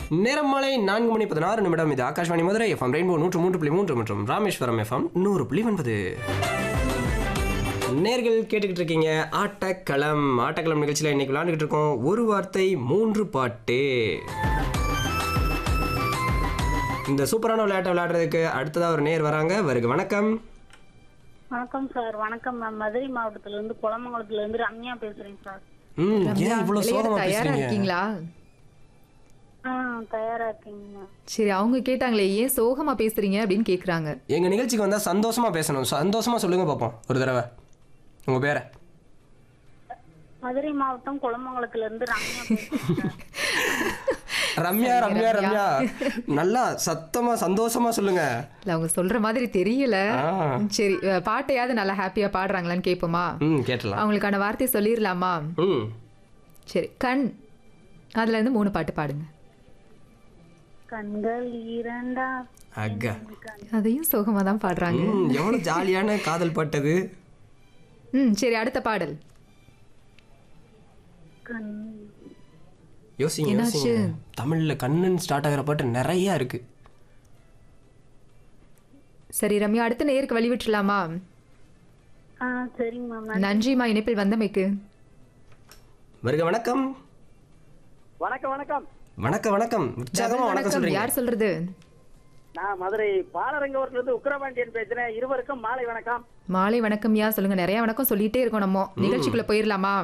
நேரம் மாலை நான்கு மணி பதினாறு நிமிடம் இது ஆகாஷ்வாணி மதுரை எஃப்எம் ரெயின்போ நூற்று மூன்று புள்ளி மூன்று மற்றும் ராமேஸ்வரம் எஃப்எம் நூறு புள்ளி ஒன்பது நேர்கள் கேட்டுக்கிட்டு இருக்கீங்க ஆட்டக்களம் ஆட்டக்களம் நிகழ்ச்சியில் இன்னைக்கு விளையாண்டுக்கிட்டு இருக்கோம் ஒரு வார்த்தை மூன்று பாட்டு இந்த சூப்பரான விளையாட்டை விளையாடுறதுக்கு அடுத்ததா ஒரு நேர் வராங்க வருக வணக்கம் வணக்கம் சார் வணக்கம் மேம் மதுரை மாவட்டத்துல இருந்து குளமங்கலத்துல இருந்து ரம்யா பேசுறேன் சார் ம் ரம்யா, ஏன் இவ்வளோ விளையாட சோகமா தயாரா பேசுறீங்க இருக்கீங்களா ஆ தயாரா இருக்கீங்க மேம் சரி அவங்க கேட்டாங்களே ஏன் சோகமா பேசுறீங்க அப்படின்னு கேக்குறாங்க எங்க நிகழ்ச்சிக்கு வந்தா சந்தோஷமா பேசணும் சந்தோஷமா சொல்லுங்க பார்ப்போம் ஒரு தடவை உங்க பேரை மதுரை மாவட்டம் குளமங்கலத்துல இருந்து ரம்யா பேசுறேன் சார் ரம்யா ரம்யா ரம்யா நல்லா சத்தமா சந்தோஷமா சொல்லுங்க இல்ல அவங்க சொல்ற மாதிரி தெரியல ஆ. சரி அஹ், பாட்டையாவது நல்லா ஹாப்பியா பாடுறாங்களான்னு கேட்போமா ம் கேட்டலாம் அவங்களுக்கான வார்த்தை சொல்லிடலாமா ம் சரி கண் அதுல இருந்து மூணு பாட்டு பாடுங்க கண்கள் இரண்டா அக்கா அதையும் சோகமா தான் பாடுறாங்க ம் எவ்வளவு ஜாலியான காதல் பாட்டது ம் சரி அடுத்த பாடல் கண் யோசிங்க என்னாச்சு? யோசிங்க தமிழ்ல கண்ணன் ஸ்டார்ட் ஆகிற பாட்டு நிறைய இருக்கு சரி ரம்யா அடுத்த நேருக்கு வழி விட்டுலாமா ஆ சரிங்க மேம் நன்றி. நன்றிமா இணைப்பில் வந்தமைக்கு வருக வணக்கம் வணக்கம் வணக்கம் வணக்கம் வணக்கம் உற்சாகமா வணக்கம் வணக்கம் சொல்றீங்க யார் சொல்றது நான் மதுரை பாலரங்கவரத்துல இருந்து உக்கிரபாண்டியன் பேசுறேன் இருவருக்கும் மாலை வணக்கம் மாலை வணக்கம் யா சொல்லுங்க நிறைய வணக்கம் சொல்லிட்டே இருக்கோம் நம்ம நிகழ்ச்சிக்குள்ள போயிடலாமா